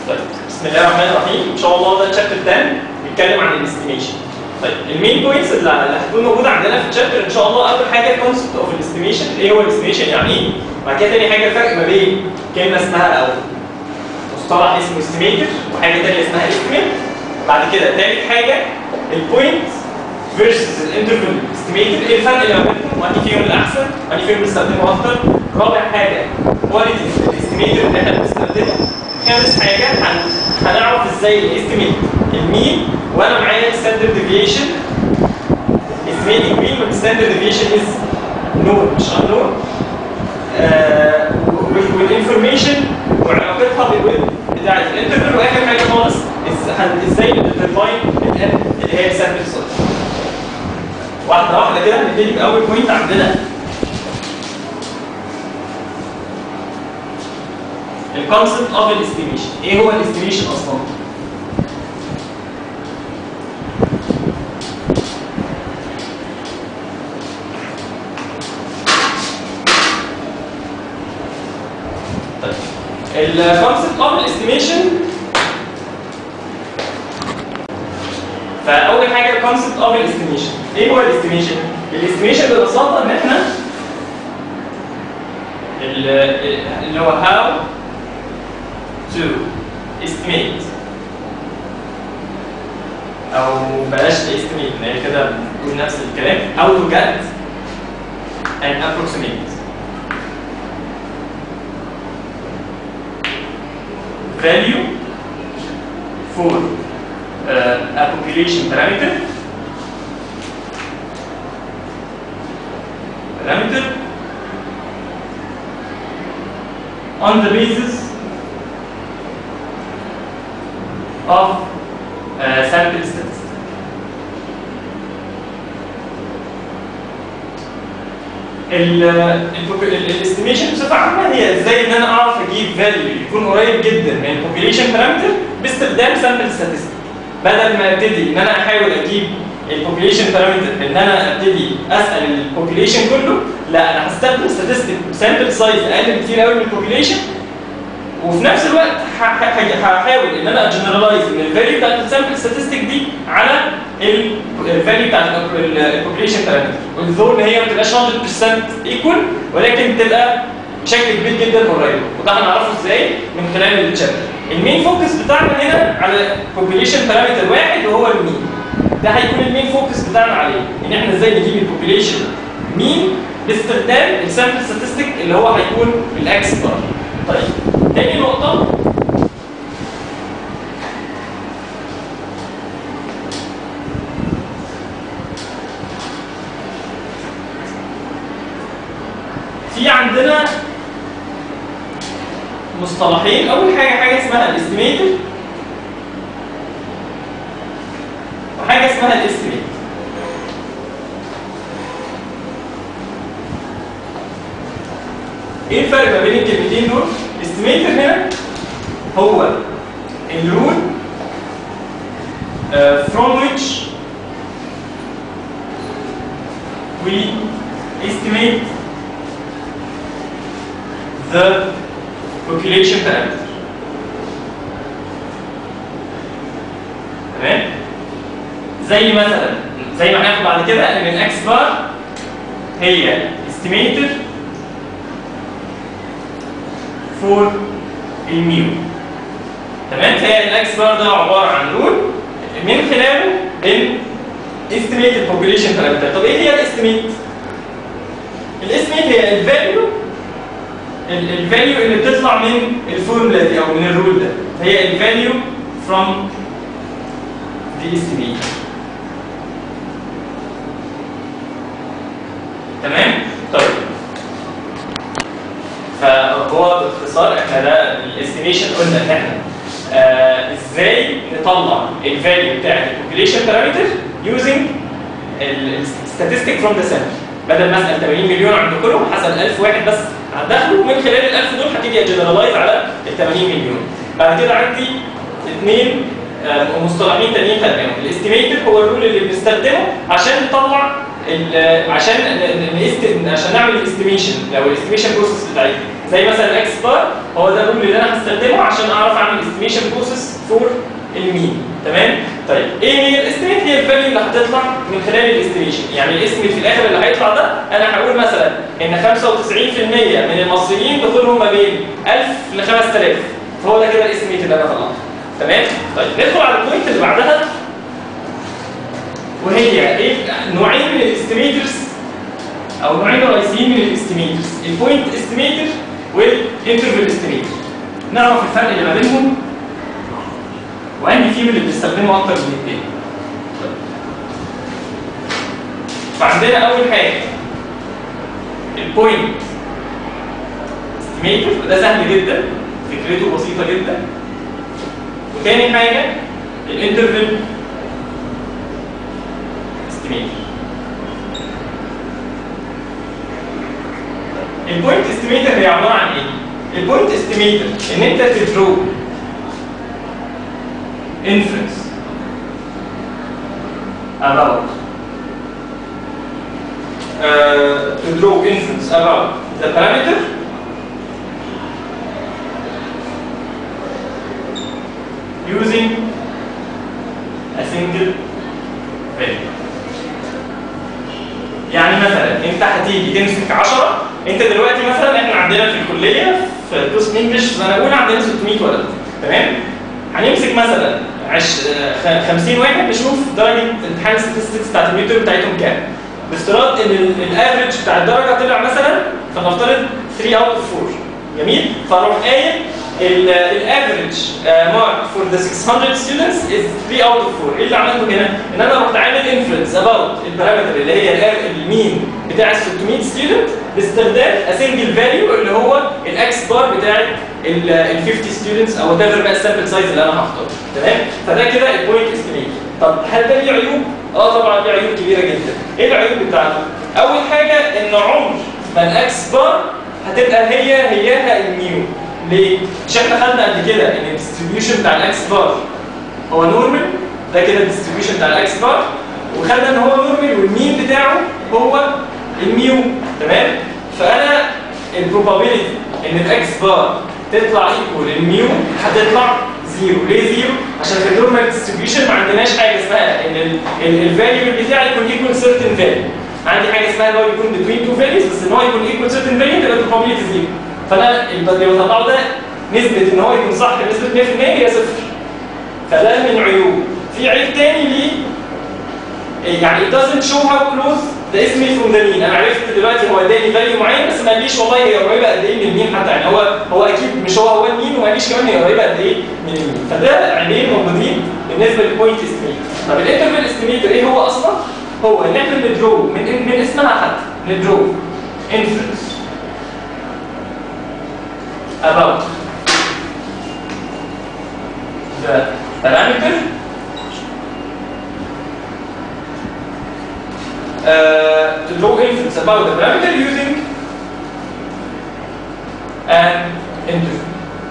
طيب بسم الله الرحمن الرحيم ان شاء الله ده تشابتر 10 بيتكلم عن الاستيميشن طيب المين بوينتس اللي اللي هتكون موجوده عندنا في الشابتر ان شاء الله اول حاجه الكونسبت اوف الاستيميشن ايه هو الاستيميشن يعني ايه بعد كده تاني حاجه الفرق ما بين كلمه اسمها او مصطلح اسمه استيميتر وحاجه تانيه اسمها استيميت بعد كده تالت حاجه البوينت فيرسز الانترفال استيميتر ايه الفرق اللي ما بينهم وانهي فيهم الاحسن وانهي فيهم بنستخدمه اكتر رابع حاجه كواليتي الاستيميتر اللي احنا بنستخدمه خامس حاجه هن... هنعرف ازاي الاستيميت المين وانا معايا الستاندرد ديفيشن estimating mean when standard deviation is known مش unknown آه والانفورميشن وعلاقتها بالويب بتاعت الانترفال واخر حاجه خالص إز- هن- ازاي نديفاين اللي هي سامبل سايز واحده واحده كده هنبتدي باول بوينت عندنا الكونسبت اوف الاستيميشن ايه هو الاستيميشن اصلا طيب الكونسبت اوف الاستيميشن فاول حاجه الكونسبت اوف الاستيميشن ايه هو الاستيميشن الاستيميشن ببساطه ان احنا ال- اللي هو how to estimate او بلاش estimate ان هي كده بتقول نفس الكلام how to get an approximate value for uh, a population parameter parameter on the basis of uh, sample statistics. الاستيميشن بصفه عامه هي ازاي ان انا اعرف اجيب فاليو يكون قريب جدا من البوبيليشن بارامتر باستخدام سامبل ستاتستيك بدل ما ابتدي ان انا احاول اجيب البوبيليشن بارامتر ان انا ابتدي اسال البوبيليشن كله لا انا هستخدم ستاتستيك سامبل سايز اقل بكتير قوي من البوبيليشن وفي نفس الوقت ه- ه- هحاول ان انا اجنرالايز من الفاليو بتاعت السامبل ستاتستيك دي على الفاليو بتاعت البوبيليشن بارامتر والذو ان هي ما تبقاش 100% ايكوال ولكن تبقى بشكل كبير جدا قريب وده هنعرفه ازاي من خلال الشابتر المين فوكس بتاعنا هنا على بوبيليشن بارامتر واحد وهو المين ده هيكون المين فوكس بتاعنا عليه ان احنا ازاي نجيب البوبيليشن مين باستخدام السامبل ستاتستيك اللي هو هيكون الاكس بار طيب تاني نقطة في عندنا مصطلحين أول حاجة حاجة اسمها الاستيميتر وحاجة اسمها الاستيميت ايه الفرق ما بين الكلمتين دول؟ استيميتر هنا هو الرول uh, from which we estimate the population parameter. تمام؟ زي مثلا زي ما هناخد بعد كده ان الاكس بار هي estimator فور الميو تمام فهي الاكس بار ده عباره عن رول من خلاله بن estimate البوبيليشن بارامتر طب ايه هي الاستيميت؟ الاستيميت هي الفاليو الفاليو اللي بتطلع من الفورمولا دي او من الرول ده هي الفاليو from the estimate تمام؟ طيب فهو باختصار احنا ده الاستيميشن قلنا ان احنا آه ازاي نطلع الفاليو بتاعت البوبيليشن بارامتر يوزنج الستاتستيك فروم ذا سامبل بدل ما اسال 80 مليون عند كلهم هسال 1000 واحد بس هتدخله من خلال ال 1000 دول هتيجي جنرالايز على ال 80 مليون بعد كده عندي اثنين آه مصطلحين تانيين خدناهم الاستيميتر هو الرول اللي بنستخدمه عشان نطلع ال- عشان ن- ن- نست إن عشان نعمل الاستيميشن لو الاستيميشن بروسيس بتاعتي زي مثلا الاكس بار هو ده الرول اللي انا هستخدمه عشان اعرف اعمل استيميشن بروسيس فور المين تمام طيب ايه هي الاستيميت هي الفاليو اللي هتطلع من خلال الاستيميشن يعني الاستيميت في الاخر اللي هيطلع ده انا هقول مثلا ان 95% من المصريين دخولهم ما بين 1000 ل 5000 فهو ده كده الاستيميت اللي انا طلعته تمام طيب ندخل على البوينت اللي بعدها وهي ايه نوعين من الاستيميترز او نوعين رئيسيين من الاستيميترز البوينت استيميتر والانترفال استيميتر نعرف الفرق اللي ما بينهم وانهي فيهم اللي بنستخدمه اكتر من التاني فعندنا اول حاجه البوينت استيميتر وده سهل جدا فكرته بسيطه جدا وتاني حاجه الانترفال استيميتر البوينت استيميتر هي عباره عن ايه؟ البوينت استيميتر ان انت تدرو inference about uh, to draw inference about the parameter using a single value يعني مثلا انت هتيجي تمسك 10 انت دلوقتي مثلا احنا عندنا في الكليه في قسم انجلش في سنه اولى عندنا 600 ولد تمام هنمسك مثلا عش... خ- 50 واحد نشوف درجه امتحان الستاتستكس بتاعت الميتر بتاعتهم كام بافتراض ان ال- الافرج بتاع الدرجه طلع مثلا فنفترض 3 اوت اوف 4 جميل فاروح قايل الافرج مارك فور ذا 600 ستودنتس از 3 اوت اوف 4 ايه اللي عملته هنا؟ ان انا رحت عامل انفرنس اباوت البارامتر اللي هي ال- المين بتاع ال 600 ستودنت باستخدام اسنجل فاليو اللي هو الاكس بار بتاع ال 50 ستودنتس او وات ايفر بقى السامبل سايز اللي انا هختاره تمام؟ فده كده البوينت استيميت طب هل ده ليه عيوب؟ اه طبعا ليه عيوب كبيره جدا ايه العيوب بتاعته؟ اول حاجه ان عمر ما الاكس بار هتبقى هي هياها الميو ليه؟ مش احنا خدنا قبل كده ان الديستريبيوشن بتاع الاكس بار هو نورمال ده كده الديستريبيوشن بتاع الاكس بار وخدنا ان هو نورمال والمين بتاعه هو الميو تمام؟ فانا البروبابيلتي ان الاكس بار تطلع ايكوال الميو هتطلع زيرو ليه زيرو؟ عشان في النورمال ديستريبيوشن ما عندناش حاجه اسمها ان الفاليو بتاعي يكون ايكوال سيرتن فاليو عندي حاجه اسمها ان هو يكون بتوين تو فاليوز بس ان هو يكون ايكوال سيرتن فاليو تبقى البروبابيلتي زيرو فانا اللي بطلعه ده نسبه ان هو يكون صح بنسبه 100% هي صفر فده من عيوب في عيب تاني ليه يعني it doesn't show how close the estimate from the mean انا عرفت دلوقتي هو اداني فاليو معين بس ما قاليش والله هي قريبه قد ايه من المين حتى يعني هو هو اكيد مش هو هو المين وما قاليش كمان هي قريبه قد ايه من المين فده عيبين موجودين بالنسبه للبوينت استيميت طب الانترفال استيميتور ايه هو اصلا؟ هو ان احنا ندرو من من اسمها حتى ندرو inference about the parameter uh, to draw inference about the parameter using an interval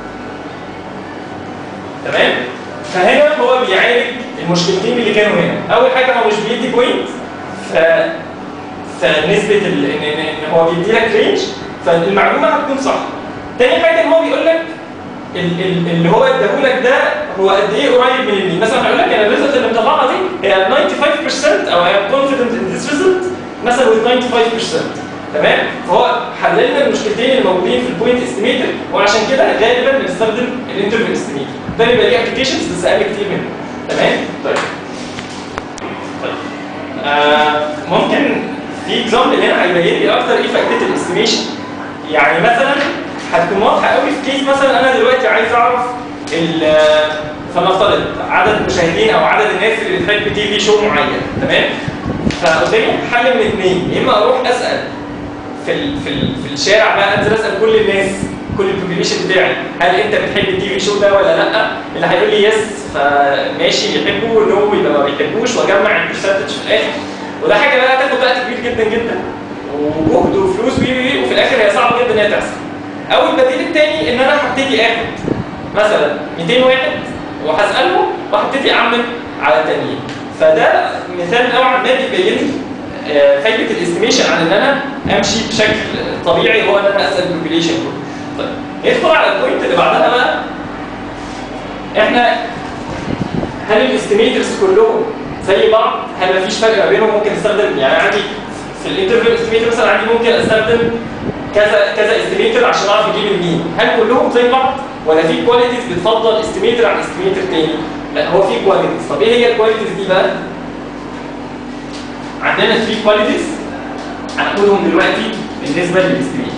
تمام فهنا هو بيعالج المشكلتين اللي كانوا هنا اول حاجه هو مش بيدي بوينت ف فنسبه ال... ان ان إن هو بيدي لك رينج فالمعلومه هتكون صح تاني حاجه ان هو بيقول لك ال- ال- اللي هو اداهولك ده هو قد ايه قريب من المين مثلا هيقول لك انا الريزلت اللي مطلعها دي هي 95% او I am confident in this result مثلا with 95% تمام فهو حلل لنا المشكلتين اللي موجودين في البوينت استيميتر وعشان كده غالبا بنستخدم الانترفال استيميتر ده بيبقى ليه ابلكيشنز بس اقل كتير منه تمام طيب طيب آه ممكن في اكزامبل هنا هيبين لي اكتر ايه فائده الاستيميشن يعني مثلا هتكون واضحه قوي في كيس مثلا انا دلوقتي عايز اعرف ال فلنفترض عدد المشاهدين او عدد الناس اللي بتحب تي في شو معين تمام فقدامي حل من اثنين يا اما اروح اسال في ال في ال في الشارع بقى انزل اسال كل الناس كل البوبيليشن بتاعي هل انت بتحب التي في شو ده ولا لا اللي هيقول لي يس فماشي يحبه نو يبقى ما بيحبوش واجمع البرسنتج في الاخر وده حاجه بقى هتاخد وقت كبير جدا جدا وجهد وفلوس وي وي وفي الاخر هي صعبه جدا ان هي تحصل او البديل الثاني ان انا هبتدي اخد مثلا 200 واحد وهسالهم وهبتدي اعمل على التانيين فده مثال نوعا ما بيبين لي آه، فايده الاستيميشن عن ان انا امشي بشكل طبيعي هو ان انا اسال البوبيليشن كله طيب ندخل على البوينت اللي بعدها بقى احنا هل الاستيميترز كلهم زي بعض؟ هل مفيش فرق ما بينهم ممكن استخدم يعني عندي في الانترفيو استيميتر مثلا عندي ممكن استخدم كذا كذا استيميتر عشان اعرف اجيب المين هل كلهم زي بعض ولا في كواليتيز بتفضل استيميتر عن استيميتر تاني؟ لا هو في كواليتيز طب ايه هي الكواليتيز دي بقى؟ عندنا 3 كواليتيز هناخدهم دلوقتي بالنسبه للاستيميتر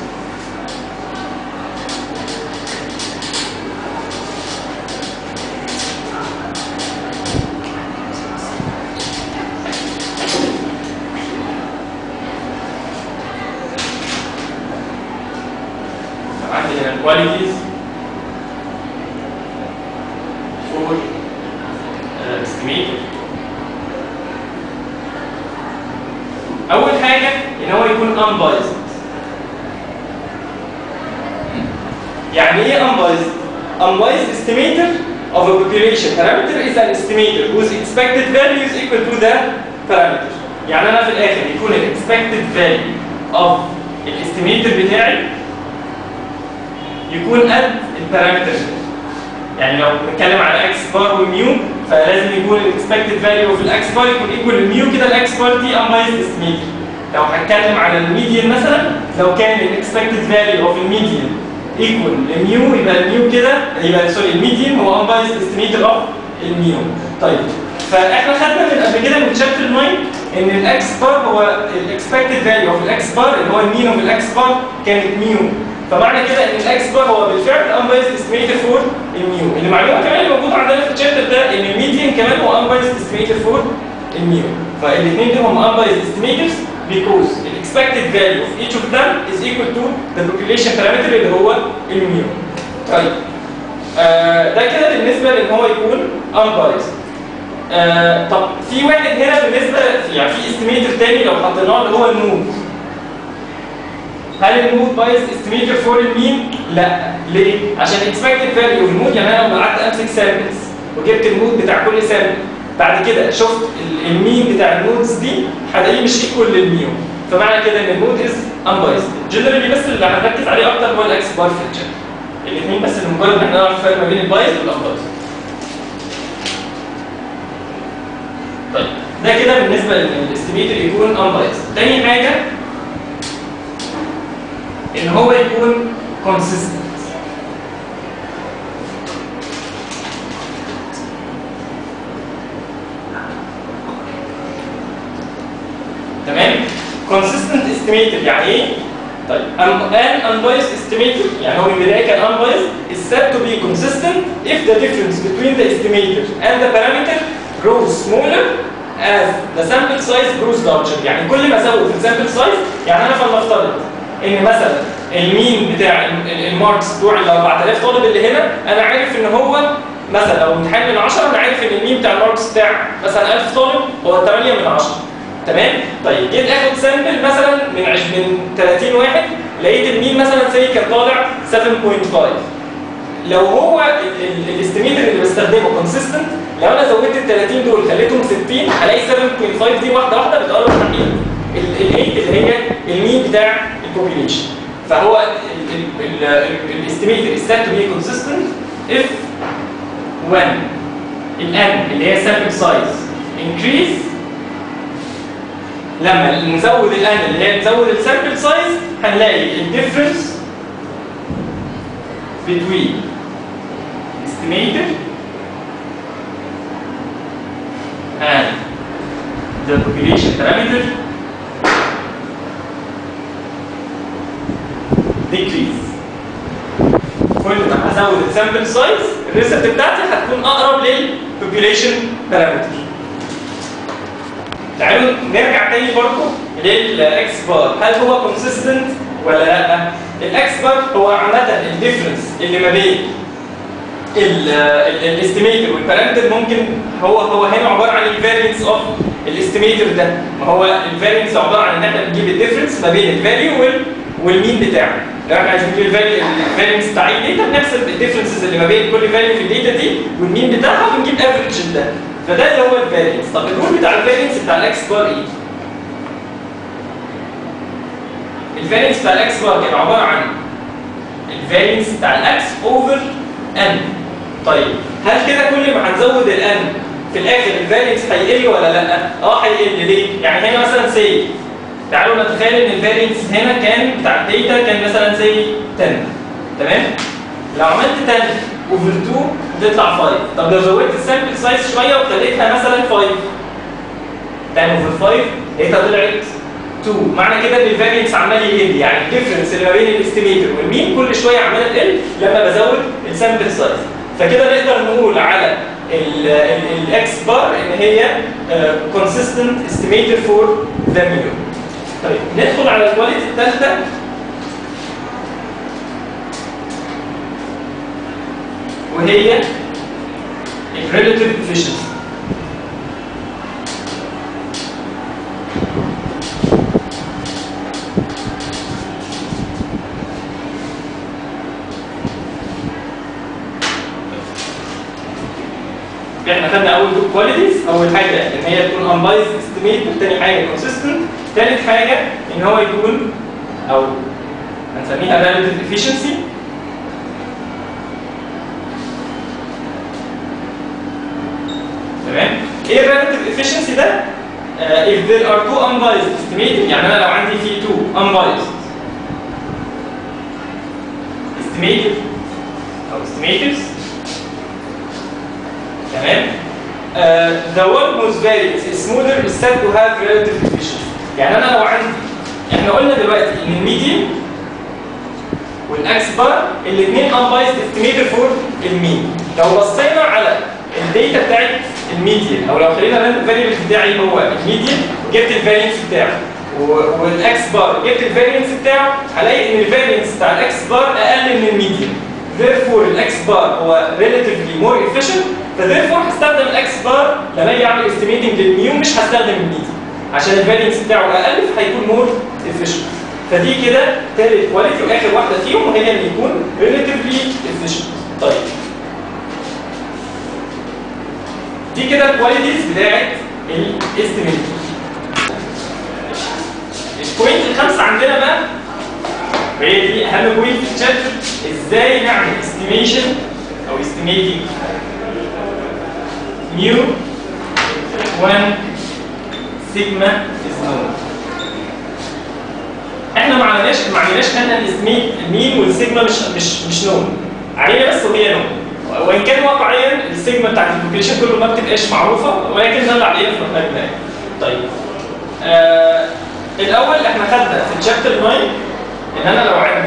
عندنا الكواليتيز فور استيميتر اول حاجه ان هو يكون unbiased يعني ايه unbiased unbiased estimator of a population parameter is an estimator whose expected value is equal to the parameter يعني انا في الاخر يكون ال expected value of الاستيميتر بتاعي يكون قد البارامتر يعني لو بنتكلم على اكس بار وميو فلازم يكون الاكسبكتد فاليو اوف الاكس بار يكون ايكوال للميو كده الاكس بار دي انبايزد استيميتر لو هتكلم على الميديان مثلا لو كان الاكسبكتد فاليو اوف الميديان ايكوال للميو يبقى الميو كده يبقى سوري الميديان هو انبايزد استيميتر اوف الميو طيب فاحنا خدنا من قبل كده من شابتر 9 ان الاكس بار هو الاكسبكتد فاليو اوف الاكس بار اللي هو المين اوف الاكس بار كانت ميو فمعنى كده ان الاكس بار هو بالفعل انبايزد استيميتر فور الميو اللي معلومه كمان اللي موجوده عندنا في الشابتر ده ان الميديان كمان هو انبايزد استيميتر فور الميو فالاثنين دول هم unbiased estimators because the expected value of each of them is equal to the population parameter اللي هو الميو طيب آه ده كده بالنسبه لان هو يكون unbiased آه طب في واحد هنا بالنسبه يعني في استيميتر تاني لو حطيناه اللي هو النود هل المود بايز استيميتر فور المين؟ لا ليه؟ عشان الاكسبكتد فاليو في المود يعني انا لو قعدت امسك سامبلز وجبت المود بتاع كل سامبل بعد كده شفت المين بتاع النودز دي هلاقيه مش ايكوال للميو فمعنى كده ان المود از انبايزد جنرالي بس اللي هنركز عليه اكتر هو الاكس بار فيتشر الاثنين بس لمجرد ان احنا نعرف الفرق ما بين البايز والانبايزد طيب ده كده بالنسبه للاستيميتر يكون انبايزد تاني حاجه ان هو يكون consistent تمام consistent estimator يعني ايه طيب an unbiased estimator يعني هو من البدايه كان unbiased is said to be consistent if the difference between the estimator and the parameter grows smaller as the sample size grows larger يعني كل ما ازود في السامبل سايز يعني انا فلنفترض ان مثلا المين بتاع الماركس بتوع ال 4000 طالب اللي هنا انا عارف ان هو مثلا لو امتحان من 10 انا عارف ان المين بتاع الماركس بتاع مثلا 1000 طالب هو 8 من 10 تمام طيب جيت اخد سامبل مثلا من عش من 30 واحد لقيت المين مثلا زي كان طالع 7.5 لو هو الاستيميتر اللي بستخدمه كونسيستنت لو انا زودت ال 30 دول خليتهم 60 هلاقي 7.5 دي واحده واحده بتقرب ناحيه ال 8 اللي هي المين بتاع البوبيليشن فهو الاستيميتر is said to be consistent if when ال n اللي هي sample size increase لما نزود ال n اللي هي نزود ال sample size هنلاقي ال difference between estimator and the population parameter decrease كل ما هزود السامبل سايز الريسبت بتاعتي هتكون اقرب للبوبيوليشن بارامتر تعالوا نرجع تاني برضه للاكس بار هل هو كونسيستنت ولا لا؟ الاكس بار هو عامه الديفرنس اللي ما بين الاستيميتر والبارامتر ممكن هو هو هنا عباره عن الفارينس اوف الاستيميتر ده ما هو الفارينس عباره عن ان احنا بنجيب الديفرنس ما بين الفاليو والمين بتاعه لو احنا عايزين نجيب الفاليوز بتاع اي داتا بنحسب الديفرنسز اللي ما بين كل فاليو في الداتا دي والمين بتاعها ونجيب افريج ده فده اللي هو الفارينس طب الرول بتاع الفارينس بتاع الاكس بار ايه؟ الفارينس بتاع الاكس بار كان عباره عن الفارينس بتاع الاكس اوفر ان طيب هل كده كل ما هنزود الان في الاخر الفارينس هيقل ولا لا؟ اه هيقل ليه؟ يعني هنا مثلا سي تعالوا نتخيل ان الفارينس هنا كان بتاع الداتا كان مثلا سي 10 تمام؟ لو عملت 10 اوفر 2 تطلع 5 طب لو زودت السامبل سايز شويه وخليتها مثلا 5 10 اوفر 5 لقيتها طلعت 2 معنى كده ان الفارينس عمال يقل يعني الديفرنس اللي ما بين الاستيميتر والمين كل شويه عماله تقل لما بزود السامبل سايز فكده نقدر نقول على الاكس بار ان هي كونسيستنت استيميتر فور ذا ميو طيب ندخل على الكواليتي الثالثه وهي الريلاتيف efficiency احنا خدنا اول دو كواليتيز اول حاجه ان هي تكون unbiased estimate وثاني حاجه consistent ثالث حاجه ان هو يكون او هنسميها relative efficiency تمام ايه الريلاتيف efficiency ده uh, if there are two unbiased estimated يعني انا لو عندي في two unbiased estimated او estimators تمام uh, the one whose variance is smoother is said to have relative efficiency يعني انا لو عندي احنا قلنا دلوقتي ان الميديان والاكس بار الاثنين unbiased estimator فور المين لو بصينا على الداتا بتاعت الميديان او لو خلينا الفاريبل بتاعي هو الميديان جبت الفارينس بتاعه و- والاكس بار جبت الفارينس بتاعه هلاقي ان الفارينس بتاع الاكس بار اقل من الميديان therefore الاكس بار هو relatively more efficient فتherefore هستخدم الاكس بار لما اجي اعمل estimating للميو مش هستخدم الميديان عشان الفارينس بتاعه اقل فهيكون more efficient فدي كده تالت كواليتي واخر واحده فيهم وهي ان يكون relatively efficient طيب دي كده الكواليتيز بتاعت الاستيميت البوينت الخامسه عندنا بقى وهي دي اهم بوينت في الشابتر ازاي نعمل استيميشن او استيميتنج نيو 1 سيجما از نون احنا ما عملناش ما عملناش ان الاستيميت المين والسيجما مش مش مش نون علينا بس وهي نون وان كان واقعيا السيجما بتاعت البوبيليشن كله ما بتبقاش معروفه ولكن ده اللي علينا في المبنى طيب آه الاول احنا خدنا في الشابتر 9 ان انا لو عندي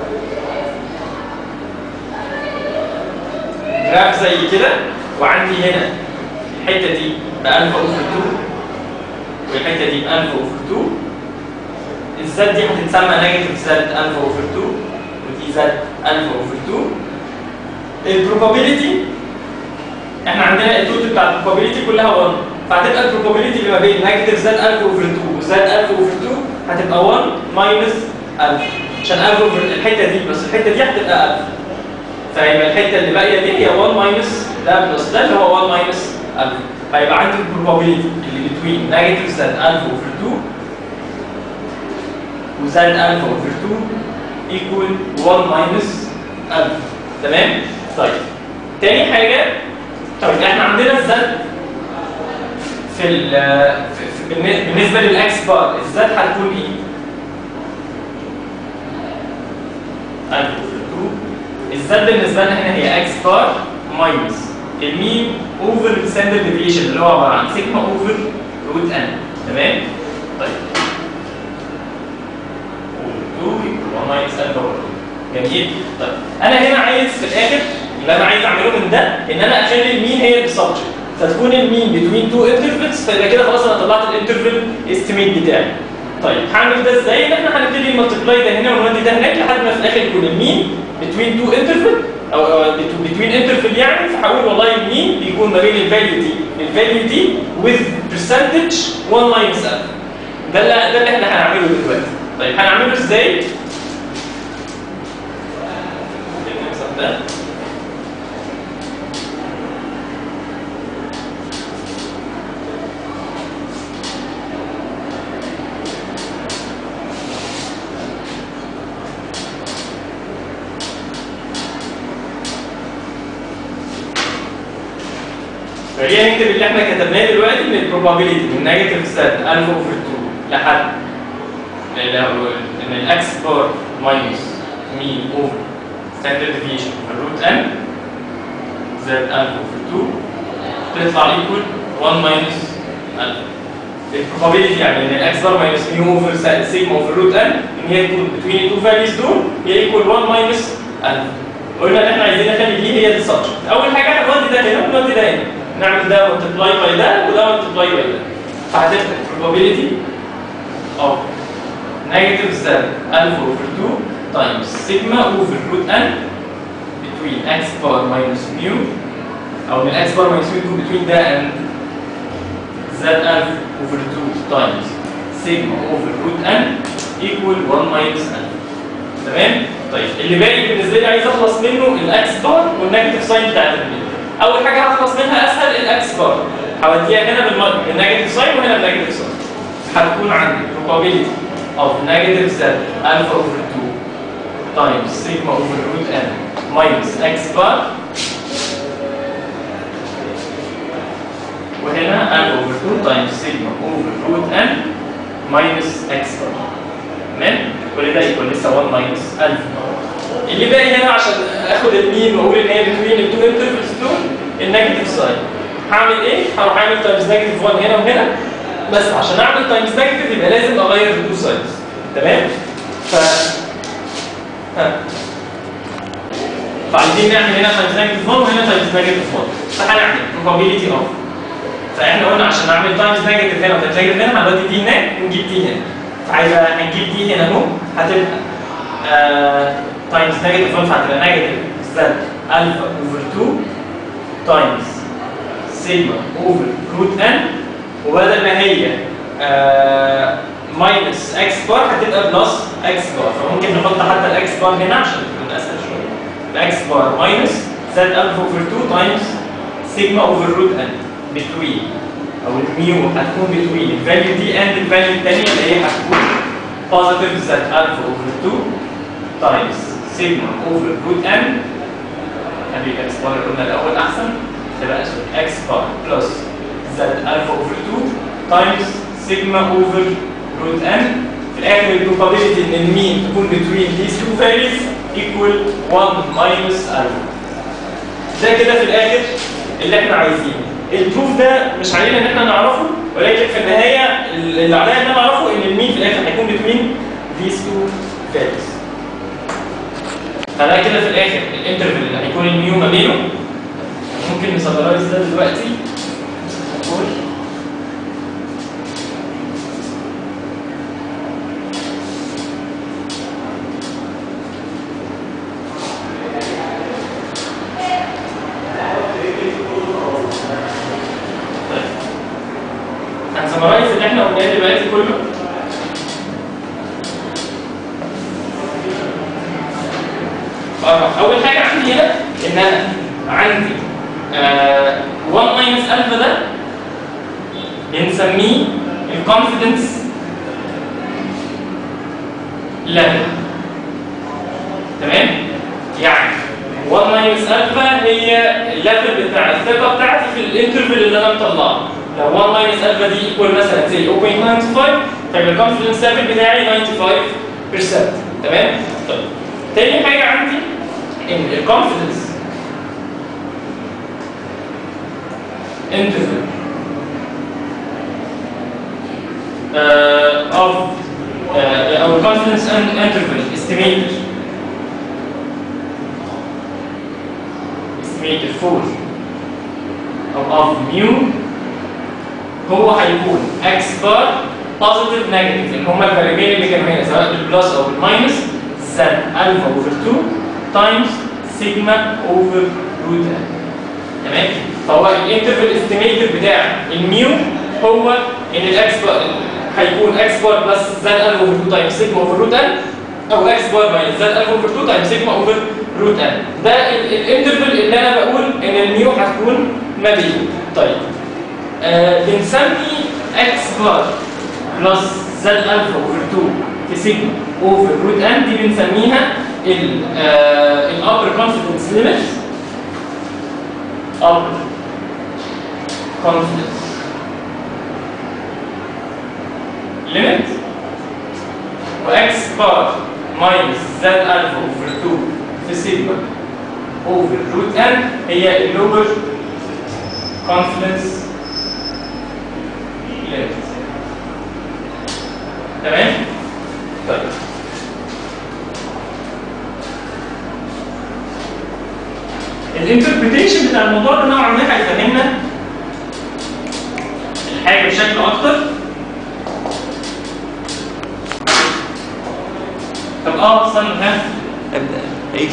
جراف زي كده وعندي هنا الحته دي ب 1000 اوفر 2 والحته دي ب 1000 اوفر 2 الزد دي هتتسمى نيجاتيف زد 1000 اوفر 2 ودي زد 1000 اوفر 2 البروبابيلتي احنا عندنا التوتال بتاع البروبابيلتي كلها 1 فهتبقى البروبابيلتي اللي ما بين نيجاتيف زد 1000 اوفر 2 وزد 1000 اوفر 2 هتبقى 1 ماينس 1000 عشان 1000 اوفر الحته دي بس الحته دي هتبقى 1000 فيبقى الحته اللي باقيه دي هي 1 ماينس ده بلس ده اللي هو 1 ماينس 1000 فيبقى عندي البروبابيلتي اللي بتوين نيجاتيف زد 1000 اوفر 2 وزد 1000 اوفر 2 ايكوال 1 ماينس 1000 تمام؟ طيب تاني حاجة طيب احنا عندنا الزد في ال في- في- بالنسبة للإكس بار الزد هتكون إيه؟ 1000 over 2 الزد بالنسبة لنا هنا هي إكس بار ماينس المين اوفر الستاندرد ديفيشن اللي هو عبارة عن سيجما اوفر روت ان تمام؟ طيب 2 يبقى 1 ماينس ان اوفر جميل طيب انا هنا عايز في الاخر اللي انا عايز اعمله من ده ان انا اخلي المين هي السبجكت فتكون المين بتوين تو انترفلز فيبقى كده خلاص انا طلعت الانترفل استيميت بتاعي طيب هعمل ده ازاي؟ ان احنا هنبتدي نملتبلاي ده هنا ونودي ده هناك لحد ما في الاخر يكون المين بتوين تو انترفل او بتوين انترفل يعني فهقول والله المين بيكون ما بين الفاليو دي الفاليو دي with percentage 1 minus 1000 ده اللي ده اللي احنا هنعمله دلوقتي طيب هنعمله ازاي؟ نمسح ده خلينا نكتب اللي احنا كتبناه دلوقتي من البروبابيلتي من نيجاتيف زد 1000 اوفر 2 لحد اللي هو ان الاكس بار ماينس مين اوفر ستاندرد ديفيشن من روت ان زد 1000 اوفر 2 تطلع ايكوال 1 ماينس 1000 البروبابيلتي يعني ان الاكس بار ماينس ميو اوفر سيجما اوفر روت ان ان هي تكون بتوين التو فاليوز دول هي ايكوال 1 ماينس 1000 قلنا ان احنا عايزين نخلي دي هي السبجكت اول حاجه هنودي ده هنا ونودي ده هنا نعمل ده ملتبلاي باي ده وده ملتبلاي باي ده فهتفتح probability of negative z alpha over 2 times sigma over root n between x bar minus mu او من x bar minus mu to between ده and z alpha over 2 times sigma over root n equal 1 minus n تمام؟ طيب اللي باقي بالنسبه لي عايز اخلص منه الاكس بار والنيجاتيف ساين بتاعت الميل اول حاجه هخلص منها اسهل الاكس بار هوديها هنا بالم- بالنيجاتيف ساين وهنا بالنيجاتيف ساين هتكون عندي probability of negative z alpha over 2 times sigma over root n minus x bar وهنا alpha over 2 times sigma over root n minus x bar تمام كل ده يكون لسه 1 ماينس 1000 اللي باقي هنا عشان اخد المين واقول ان هي بتوين التو انترفلز دول النيجاتيف ساين هعمل ايه؟ هروح اعمل تايمز نيجاتيف 1 هنا وهنا بس عشان اعمل تايمز نيجاتيف يبقى لازم اغير التو ساينز تمام؟ ف ها. فعايزين نعمل هنا تايمز نيجاتيف 1 وهنا تايمز نيجاتيف 1 فهنعمل probability of فاحنا قلنا عشان اعمل تايمز نيجاتيف هنا وتايمز نيجاتيف هنا هنودي دي هناك ونجيب دي هنا فهيبقى هنجيب دي هنا اهو هتبقى تايمز نيجاتيف 1 فهتبقى نيجاتيف زد الفا اوفر 2 تايمز سيجما اوفر روت ان وبدل ما هي ماينس اكس بار هتبقى بلس اكس بار فممكن نحط حتى الاكس بار هنا عشان تكون اسهل شويه الاكس بار ماينس زد الفا اوفر 2 تايمز سيجما اوفر روت ان بتوين او الميو هتكون بتوين الفاليو دي اند الفاليو الثانيه اللي هي هتكون بوزيتيف زد الفا اوفر 2 تايمز سيجما اوفر روت ان خلي الاكس بار اللي قلنا الاول احسن تبقى اكس بار بلس زد الفا اوفر 2 تايمز سيجما اوفر روت ان في الاخر البروبابيلتي ان المين تكون between these two values equal 1 minus alpha ده كده في الاخر اللي احنا عايزينه البروف ده مش علينا ان احنا نعرفه ولكن في النهايه اللي علينا ان انا اعرفه ان المين في الاخر هيكون between these two values فده كده في الاخر الانترفال اللي هيكون الميو ما بينه ممكن نسمرايز ده دلوقتي نقول هنسمرايز اللي احنا قلناه دلوقتي كله آه، اول حاجه عندي هنا ان انا عندي آه 1 ماينس الفا ده بنسميه الكونفيدنس ليفل تمام يعني 1 ماينس الفا هي الليفل بتاع الثقه بتاعتي في الانترفال اللي انا مطلعه لو 1 ماينس الفا دي ايكوال مثلا زي 0.95 فيبقى الكونفيدنس ليفل بتاعي 95% تمام طيب تاني حاجه عندي ان الكونفيدنس interval uh, of uh, our confidence in- interval estimated estimated for of, of mu هو هيكون x bar positive negative اللي هما الفاريبين اللي كانوا هنا سواء بالبلس او بالماينس z alpha over 2 times sigma over root n تمام فهو الانترفال استيميتد بتاع الميو هو ان الاكس بار هيكون اكس بار بلس زد الف اوفر 2 تايمز سيجما اوفر روت ان او اكس بار ماينس زد الف اوفر 2 تايمز سيجما اوفر روت ان ده الانترفال اللي انا بقول ان الميو هتكون ما بينه طيب آه بنسمي اكس بار بلس زد الف اوفر 2 في سيجما اوفر روت ان دي بنسميها الابر كونفيدنس ليميت upper confidence limit واكس بار ماينس زد الفا اوفر 2 في سيجما اوفر روت ان هي اللوبر كونفدنس ليميت تمام؟ طيب الانتربريتيشن بتاع الموضوع ده نوعا ما هيفهمنا الحاجه بشكل اكتر طب اه استنى ها ابدا عيش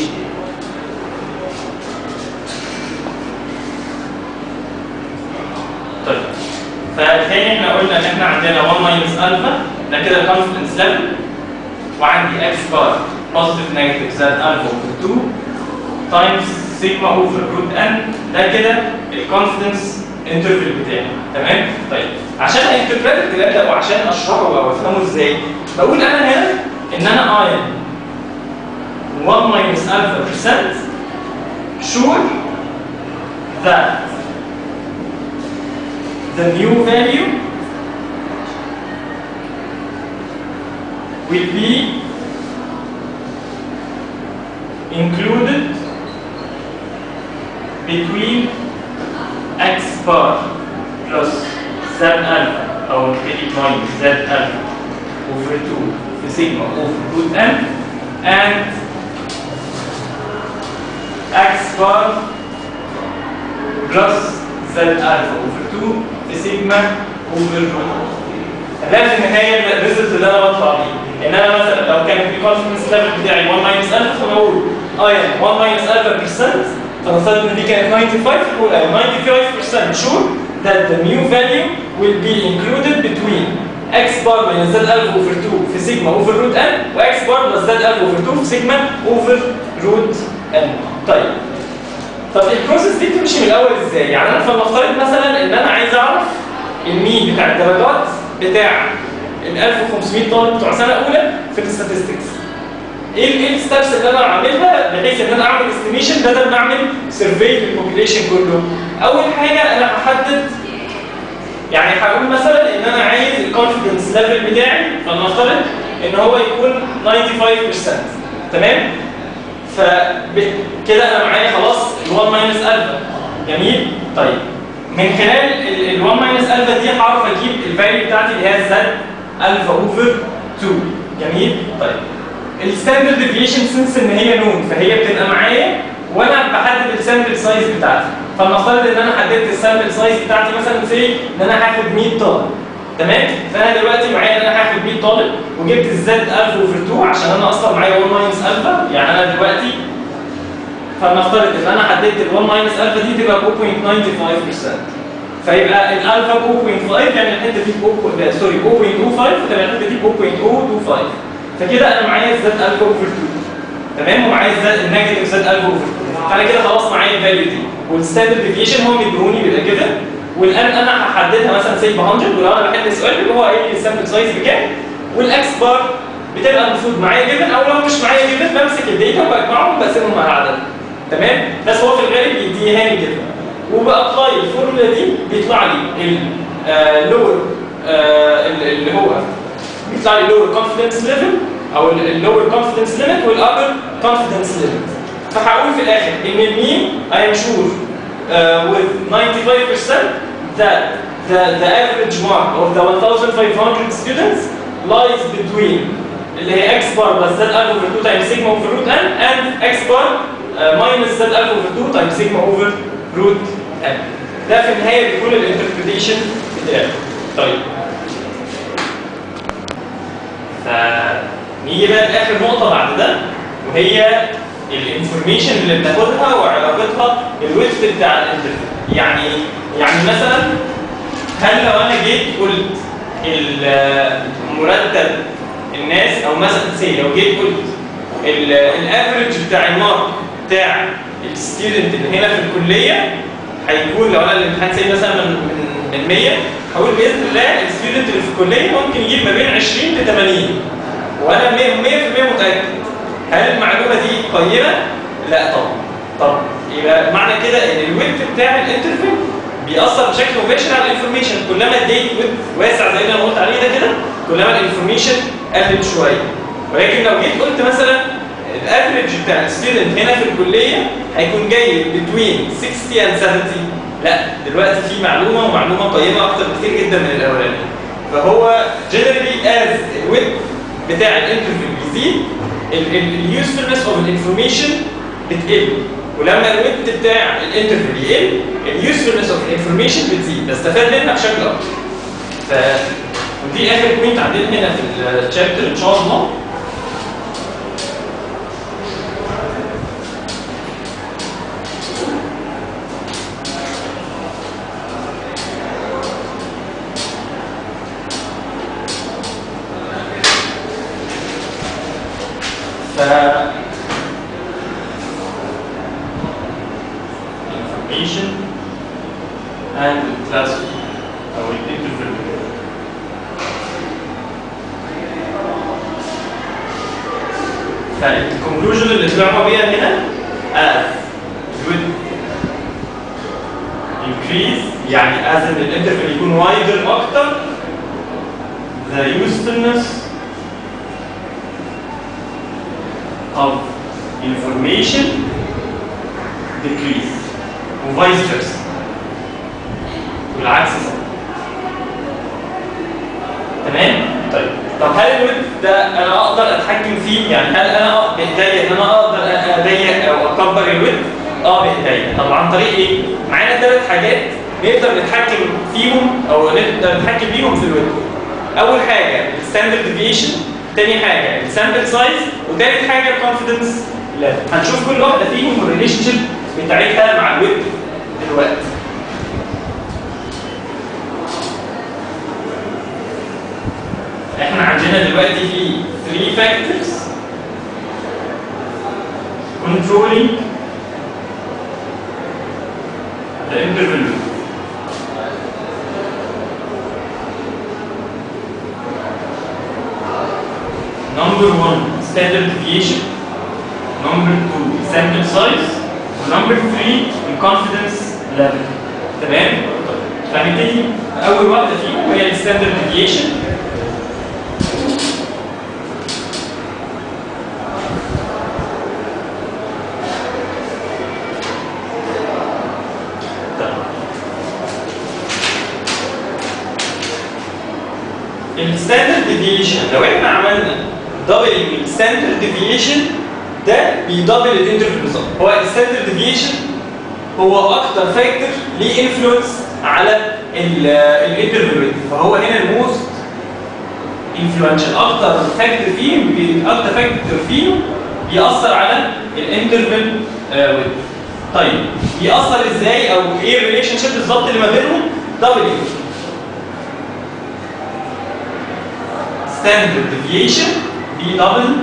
طيب فتاني احنا قلنا ان احنا عندنا 1 ماينس الفا ده كده الكونفدنس ليفل وعندي اكس بار بوزيتيف نيجاتيف زائد الفا اوفر 2 تايمز سيجما اوفر روت ان ده كده الكونفدنس انترفل بتاعي تمام طيب عشان انتربريت الكلام ده وعشان اشرحه او افهمه ازاي بقول انا هنا ان انا ايون 1 minus alpha percent sure that the new value will be included between x bar plus z alpha or maybe minus z alpha over 2 في sigma over root m and x bar plus z alpha over 2 في سيجما over root ده في النهايه الريزلت اللي انا بطلع بيه ان انا مثلا لو كان الكونفدنس ليفل بتاعي 1 ماينس الفا فبقول ايون 1 ماينس الفا برسنت فنفترض ان دي كانت 95 فبقول ايون 95% sure that the new value will be included between x bar minus z alpha over 2 في سيجما over root n و x bar plus z alpha over 2 في سيجما over root n طيب طب البروسيس دي بتمشي من الاول ازاي؟ يعني انا فلنفترض مثلا ان انا عايز اعرف المين بتاع الدرجات بتاع ال 1500 طالب بتوع سنه اولى في الستاتستكس. ايه ايه الستبس اللي انا اعملها بحيث ان انا اعمل استيميشن بدل ما اعمل سيرفي للبوبيليشن كله؟ اول حاجه انا هحدد يعني هقول مثلا ان انا عايز الكونفدنس ليفل بتاعي فلنفترض ان هو يكون 95% تمام؟ فكده انا معايا خلاص ال 1 ماينس الفا جميل طيب من خلال ال 1 ماينس الفا دي هعرف اجيب الفاليو بتاعتي اللي هي زد الفا اوفر 2 جميل طيب الستاندرد ديفيشن سنس ان هي نون فهي بتبقى معايا وانا بحدد السامبل سايز بتاعتي فلنفترض ان انا حددت السامبل سايز بتاعتي مثلا سي ان انا هاخد 100 طالب تمام فانا دلوقتي معايا ان انا هاخد 100 طالب وجبت الزد الفا اوفر 2 عشان انا اصلا معايا 1 ماينس الفا يعني انا دلوقتي فلنفترض ان انا حددت ال 1 ماينس الفا دي تبقى 0.95% فيبقى الالفا 0.5 يعني الحته دي سوري 0.25 فتبقى الحته دي 0.025 فكده انا معايا الزد الفا اوفر 2 تمام ومعايا الزد النيجاتيف زد الفا اوفر 2 فانا كده خلاص معايا الفاليو دي والستاندرد ديفيشن هو مديهوني بيبقى كده والان انا هحددها مثلا سي ب 100 ولو انا بحل السؤال اللي هو قايل لي السامبل سايز بكام والاكس بار بتبقى المفروض معايا جيفن او لو مش معايا جيفن بمسك الداتا وبجمعهم وبقسمهم على عدد تمام بس هو في الغالب بيديها لي جيفن وبابلاي الفورمولا دي بيطلع لي اللور اللي هو بيطلع لي اللور كونفدنس ليفل او اللور كونفدنس ليميت والابر كونفدنس ليميت فهقول في الاخر ان المين اي ام شور with 95% that the, the average mark of the 1500 students lies between اللي هي x bar plus z alpha over 2 times sigma over root n and x bar uh, minus z alpha over 2 times sigma over root n ده في النهايه بيكون الانتربريتيشن بتاعي طيب فنيجي بقى لاخر نقطه بعد ده وهي الانفورميشن اللي بناخدها وعلاقتها بالويدث بتاع الانترفيو يعني يعني مثلا هل لو انا جيت قلت المرتب الناس او مثلا سي لو جيت قلت الافرج بتاع المارك بتاع الستودنت اللي هنا في الكليه هيكون لو انا الامتحان سي مثلا من من من 100 هقول باذن الله الستودنت اللي في الكليه ممكن يجيب ما بين 20 ل 80 وانا 100% متاكد هل المعلومه دي قيمه؟ لا طبعا طب يبقى معنى كده ان الويت بتاع الانترفيو بيأثر بشكل مباشر على الانفورميشن كلما الديت واسع زي ما انا قلت عليه ده كده كلما الانفورميشن قلت شويه ولكن لو جيت قلت مثلا الافريج بتاع الستودنت هنا في الكليه هيكون جاي بتوين 60 and 70 لا دلوقتي في معلومه ومعلومه قيمه اكتر بكتير جدا من الاولاني فهو جنرالي از الويت بتاع الانترفيو بيزيد اليوسفولنس اوف الانفورميشن بتقل ولما الويت بتاع الانترفيو يقل اليوسفولنس اوف الانفورميشن بتزيد بستفاد منها بشكل اكتر ف ودي اخر بوينت عندنا هنا في الشابتر ان شاء الله ف information and class او الانترفيو فالكونكلوجن اللي طلعنا بيها هنا as would increase يعني as ان الانترفيو يكون وايدر اكتر the usefulness of information decrease وفايس فيرسا والعكس صح تمام طيب طب هل الويب ده انا اقدر اتحكم فيه يعني هل انا بايديا ان انا اقدر اضيق او اكبر الويب اه بايديا طب عن طريق ايه معانا ثلاث حاجات نقدر نتحكم فيهم او نقدر نتحكم بيهم في الويب اول حاجه الستاندرد ديفيشن تاني حاجه السامبل سايز وتالت حاجه الكونفدنس ليفل هنشوف كل واحده فيهم والريليشن شيب بتاعتها مع الويب دلوقتي احنا عندنا دلوقتي في 3 factors controlling the interval loop. Number one, standard deviation. Number two, sample size. Number three, the confidence level. تمام؟ فهنبتدي أول واحدة فيهم وهي الستاندرد deviation. الستاندرد ديفيشن لو احنا عملنا دبلنج الستاندرد ديفيشن ده بيدبل الانترفيو بالظبط هو الستاندرد ديفيشن هو اكتر فاكتور ليه انفلونس على الانترفيو ريت فهو هنا الموست انفلونشال اكتر فاكتور فيه اكتر فاكتور فيه بيأثر على الانترفال ويت طيب بيأثر ازاي او ايه الريليشن شيب بالظبط اللي ما بينهم دبليو standard deviation بيدبل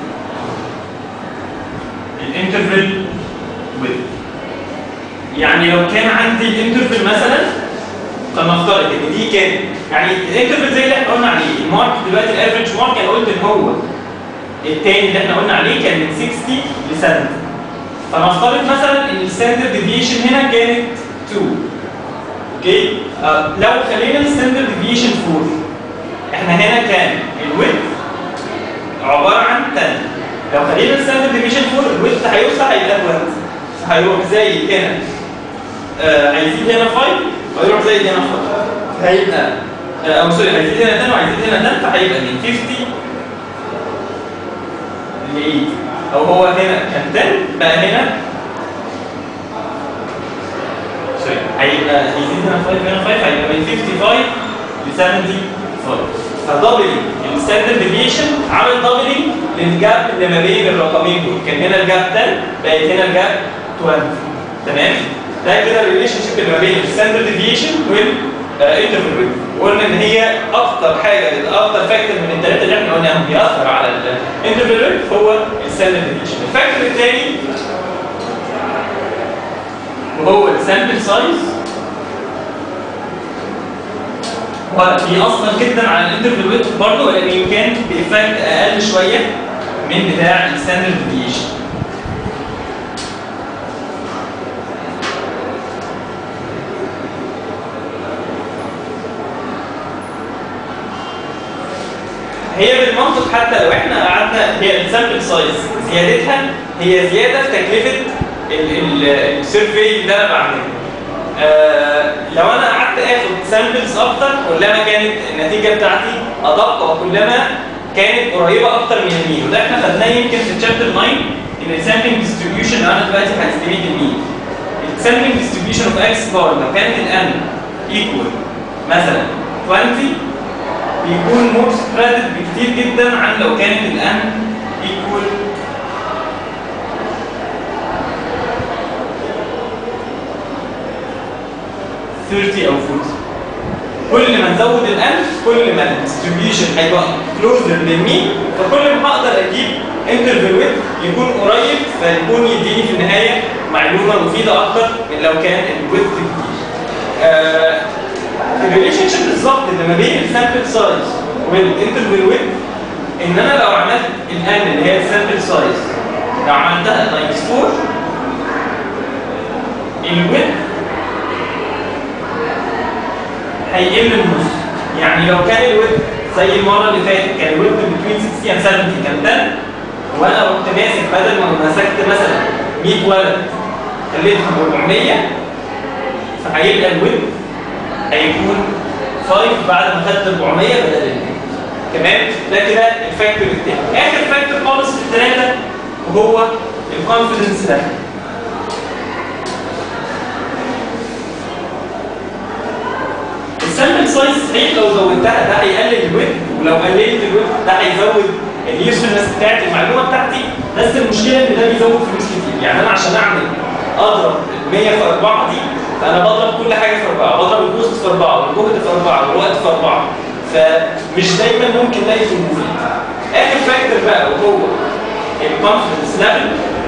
الانترفال width يعني لو كان عندي الانترفال مثلا فنفترض ان دي كان يعني الانترفال زي اللي احنا قلنا عليه المارك دلوقتي الافريج مارك انا قلت ان هو التاني اللي احنا قلنا عليه كان من 60 ل 70 فنفترض مثلا ان الستاندرد ديفيشن هنا كانت 2 اوكي آه لو خلينا الستاندرد ديفيشن 4 احنا هنا كان الويت عباره عن 10 لو خلينا الستاندرد ديفيشن 4 الويت هيوسع هيبقى 1 هيروح زي هنا آه هيزيد هنا 5 وهيروح زي هنا 5 هيبقى آه او سوري هيزيد هنا 10 وهيزيد هنا 10 فهيبقى من 50 ل 80 او هو هنا كان 10 بقى هنا سوري هيبقى هيزيد هنا 5 هنا 5 هيبقى من 55 ل 75 فدبلنج الستاندرد ديفيشن عمل دبلنج للجاب اللي ما بين الرقمين دول كان هنا الجاب 10 بقت هنا الجاب 12 تمام ده كده الريليشن شيب اللي ما بين الستاندرد ديفيشن والانترفال ريت وقلنا ان هي اكتر حاجه اكتر فاكتور من الثلاثه اللي احنا قلناهم بيأثر على الانترفال ريت هو الستاندرد ديفيشن الفاكتور الثاني وهو السامبل سايز وبيأثر جدا على الانترفال ويت برضه ولكن يمكن بإفكت أقل شوية من بتاع الستاندرد ديفيشن. هي بالمنطق حتى لو احنا قعدنا هي السامبل سايز زيادتها هي زياده في تكلفه السيرفي اللي انا بعمله آه لو انا قعدت اخد سامبلز اكتر كلما كانت النتيجه بتاعتي ادق وكلما كانت قريبه اكتر من المين وده احنا خدناه يمكن في تشابتر 9 ان السامبلنج ديستريبيوشن لو انا دلوقتي هستفيد المين السامبلنج ديستريبيوشن اوف اكس بار لو كانت الان ايكوال مثلا 20 بيكون مور سبريدد بكتير جدا عن لو كانت الان ايكوال ثيرتي او 40 كل ما نزود الان كل ما الديستريبيوشن هيبقى كلوزر للمين فكل ما هقدر اجيب انترفال ويت يكون قريب فيكون يديني في النهايه معلومه مفيده اكتر من لو كان الويت كتير. آه الريليشن شيب بالظبط اللي ما بين السامبل سايز والانترفال ويت ان انا لو عملت الان اللي هي السامبل سايز لو عملتها تايمز 4 الويت هيقل النص يعني لو كان الويت زي المره اللي فاتت كان الويت بين 60 and 70 كان 10 وانا كنت ماسك بدل ما مسكت مثلا 100 ولد خليتهم 400 فهيبقى الويت هيكون 5 بعد ما خدت 400 بدل ال 100 تمام ده كده الفاكتور التاني اخر فاكتور خالص في الثلاثه وهو الكونفدنس ده السامبل سايز صحيح لو زودتها ده هيقلل الويت ولو قللت الويت ده هيزود اليوسفلنس بتاعت المعلومه بتاعتي بس المشكله ان ده بيزود فلوس كتير يعني انا عشان اعمل اضرب ال 100 في 4 دي فانا بضرب كل حاجه في 4 بضرب الكوست في 4 والجهد في 4 والوقت في 4 فمش دايما ممكن الاقي في المفيد اخر فاكتور بقى وهو الكونفدنس ليفل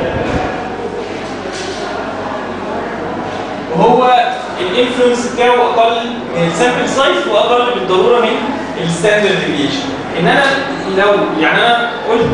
وهو الانفلونس بتاعه اقل من السامبل سايز واقل بالضروره من الستاندرد ديفيشن ان انا لو يعني انا قلت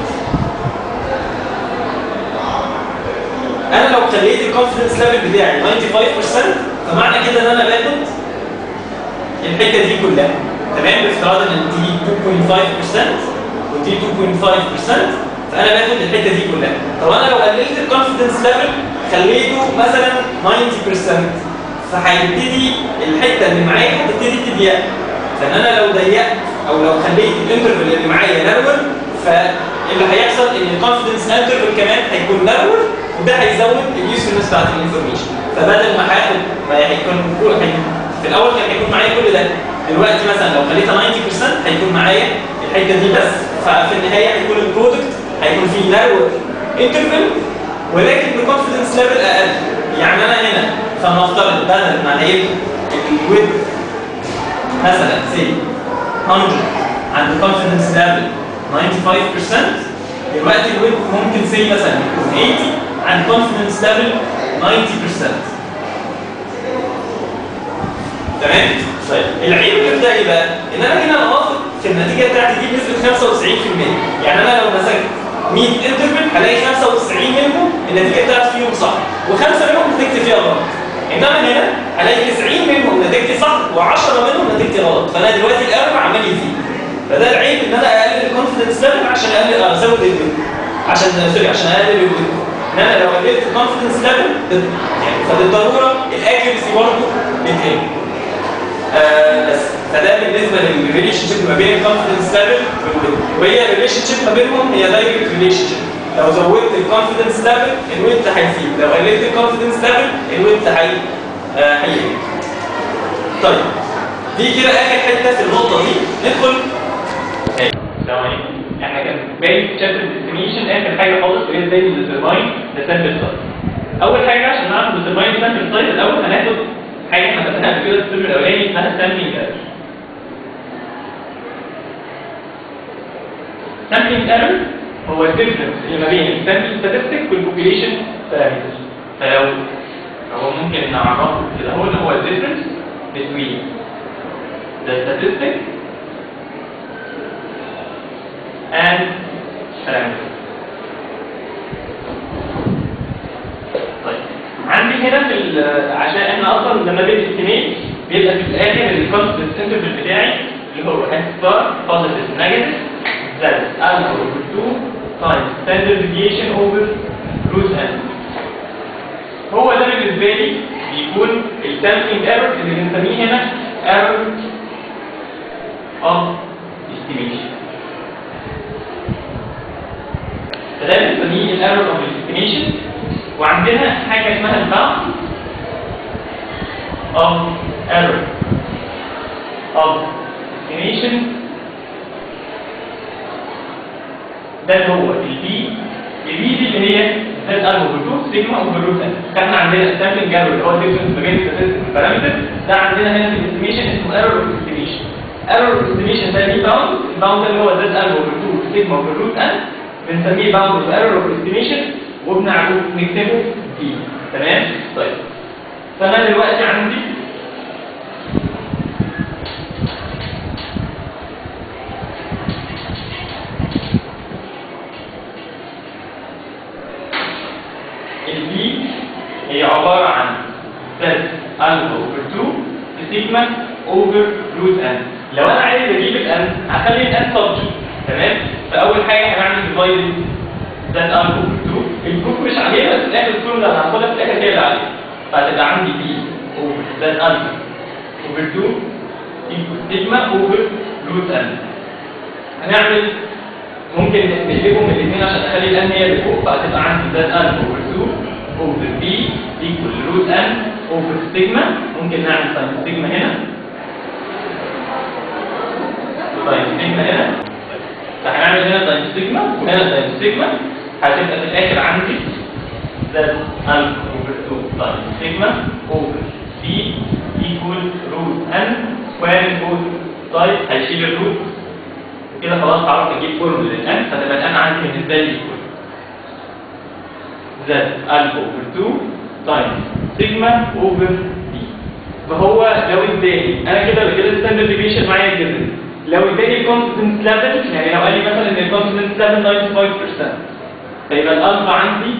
انا لو خليت الكونفدنس ليفل بتاعي 95% فمعنى كده ان انا باخد الحته دي كلها تمام بافتراض ان دي 2.5% ودي 2.5% فانا باخد الحته دي كلها طب انا لو قللت الكونفدنس ليفل خليته مثلا 90% فهيبتدي الحته اللي معايا هتبتدي تضيق فان انا لو ضيقت او لو خليت الانترفال اللي معايا نارور فاللي هيحصل ان الكونفدنس انترفال كمان هيكون نارور وده هيزود اليوسفلنس بتاعت الانفورميشن فبدل ما هاخد ما هيكون في الاول كان هيكون معايا كل ده دلوقتي مثلا لو خليتها 90% هيكون معايا الحته دي بس ففي النهايه هيكون البرودكت هيكون فيه نارور انترفال ولكن بكونفدنس ليفل اقل يعني انا هنا فنفترض بدل ما هيبقى الويب مثلا سي 100 عند confidence level 95% دلوقتي الويب ممكن سي مثلا يكون 80 عند confidence level 90% تمام؟ طيب العيب اللي ده ايه بقى؟ ان انا هنا اوافق في النتيجه بتاعتي دي بنسبه 95% يعني انا لو مسكت 100 انترفل هلاقي 95 منهم النتيجه بتاعتي فيهم صح وخمسه منهم نتيجتي فيها غلط انما هنا هلاقي 90 منهم نتيجتي صح و10 منهم نتيجتي غلط فانا دلوقتي الايرور عمال يزيد فده العيب ان انا اقلل الكونفدنس ليفل عشان اقلل ازود الويب عشان سوري عشان اقلل الويب ان انا لو قللت الكونفدنس ليفل يعني فبالضروره الاكيرسي برضه بتقل آه بس فده بالنسبه للريليشن شيب ما بين الكونفدنس ليفل والويب وهي الريليشن شيب ما بينهم هي دايركت ريليشن شيب لو زودت الكونفدنس ليفل الويت هيزيد لو قللت الكونفدنس ليفل الويت هي هيقل طيب دي كده اخر حته في النقطه دي ندخل السلام عليكم احنا كان باقي شابتر الاستيميشن اخر حاجه خالص وهي ازاي نديترماين ذا سامبل سايز اول حاجه عشان نعرف نديترماين ذا سامبل سايز الاول هناخد حاجه احنا خدناها قبل كده في الترم الاولاني اسمها سامبلينج ايرور سامبلينج ايرور هو الديفرنس اللي ما بين السامبل ستاتستيك والبوبيليشن بارامتر فلو هو ممكن نعرفه كده هو اللي هو الديفرنس between the statistic and parameter طيب عندي هنا في ال- عشان احنا اصلا لما بنستيميت بيبقى في الاخر الكونستنت انترفال بتاعي اللي هو اكس بار بوزيتيف نيجاتيف that alpha over 2 times standard deviation over root n هو ده بالنسبه لي بيكون السامبلنج ايرور اللي بنسميه هنا ايرور of estimation فده بنسميه الايرور of estimation وعندنا حاجه اسمها الباوند of error of estimation ده اللي هو البي البي دي اللي هي زد ار اوفر 2 سيجما اوفر روت ان كان عندنا السامبلنج ايرور اللي هو الديفرنس ما بين الستاتستيك بارامتر ده عندنا هنا في الاستيميشن اسمه ايرور اوف استيميشن ايرور اوف استيميشن ده ليه باوند الباوند اللي هو زد ار اوفر 2 سيجما اوفر روت ان بنسميه باوند اوف ايرور اوف استيميشن وبنعرفه نكتبه بي تمام طيب فانا دلوقتي عندي البي هي عبارة عن زد الفا اوفر 2 سيجما اوفر روت ان لو انا عايز اجيب الان هخلي الان سبجكت تمام فاول حاجه هنعمل ديفايد زد الفا اوفر 2 البروف مش عليها بس في الاخر الفورمولا اللي هناخدها في الاخر هي اللي عليها فهتبقى عندي بي اوفر زد الفا اوفر 2 سيجما اوفر روت ان هنعمل ممكن نقلبهم الاثنين عشان اخلي الان هي اللي فوق فهتبقى عندي زد الفا اوفر 2 اوفر بي ايكوال روت ان اوفر سيجما ممكن نعمل ساين سيجما هنا ساين سيجما هنا فهنعمل هنا ساين سيجما وهنا ساين سيجما هتبقى في الاخر عندي زد الفا اوفر 2 ساين سيجما اوفر بي ايكوال روت ان سكوير روت طيب هيشيل الروت كده خلاص هعرف اجيب فورمولا الان فتبقى الان عندي بالنسبه لي ايكوال زد الفا اوفر 2 تايمز سيجما اوفر دي فهو لو اداني انا كده كده الستاندرد ديفيشن معايا كده لو اداني كونستنت ليفل يعني لو قال لي مثلا ان الكونستنت ليفل 95% فيبقى الالفا عندي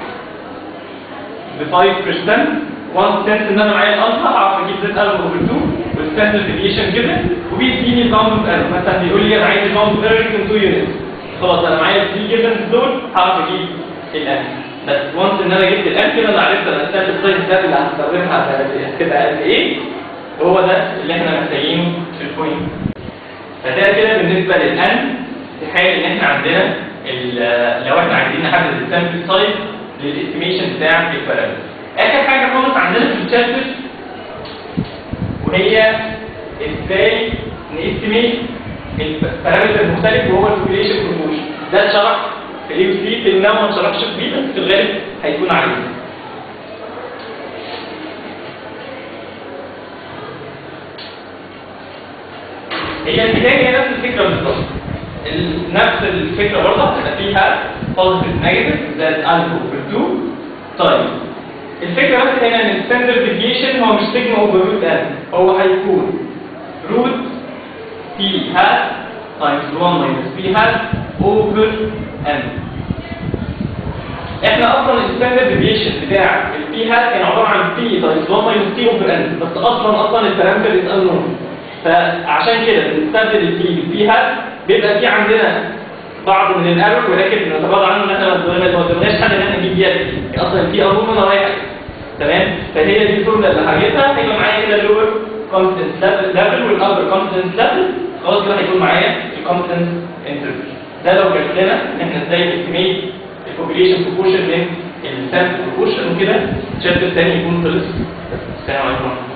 ب 5% وانس تنس ان انا معايا الالفا هعرف اجيب زد الفا اوفر 2 والستاندرد ديفيشن كده وبيديني الباوند اوف ايرور مثلا بيقول لي انا عايز الباوند اوف ايرور يكون 2 يونتس خلاص انا معايا الثري جيفنز دول هعرف اجيب الان بس وانس ان انا جبت الان كده انا عرفت انا الستاند السايز ده اللي هستخدمها هتبقى قد ايه هو ده اللي احنا محتاجينه في البوينت فده كده بالنسبه للان في حال ان احنا عندنا ال- لو احنا عايزين نحدد السامبل سايز للاستيميشن بتاع البارامتر اخر حاجه خالص عندنا في الشابتر وهي ازاي نستيميت البارامتر المختلف وهو البوبيليشن بروبوشن ده اتشرح في الاي سي في النوم ما اتشرحش في بي بس في الغالب هيكون عليه هي البدايه هي نفس الفكره بالظبط ال- نفس الفكره برضه هتبقى فيها بوزيتيف نيجاتيف زائد الفا اوفر 2 طيب الفكره بس هنا ان الستاندرد ديفيشن هو مش سيجما اوفر روت ان هو هيكون روت بي هات تايمز 1 ماينس بي هات اوفر ان احنا اصلا الستاندرد ديفيشن بتاع البي هات كان عباره عن بي تايمز 1 ماينس بي اوفر ان بس اصلا اصلا البارامتر از انون فعشان كده بنستبدل البي بالبي هات بيبقى في عندنا بعض من الايرور ولكن نتغاضى عنه ان احنا ما قدرناش حل ان احنا نجيب بيها البي اصلا البي انون انا رايح تمام فهي دي الفورمولا اللي هجيبها هيبقى معايا كده اللور كونستنت ليفل والابر كونستنت ليفل خلاص كده هيكون معايا الكونستنت انترفال ده لو جات لنا ان احنا ازاي نستيميت البوبيليشن بروبورشن من السامبل بروبورشن وكده الشابتر الثاني يكون خلص السلام عليكم ورحمه الله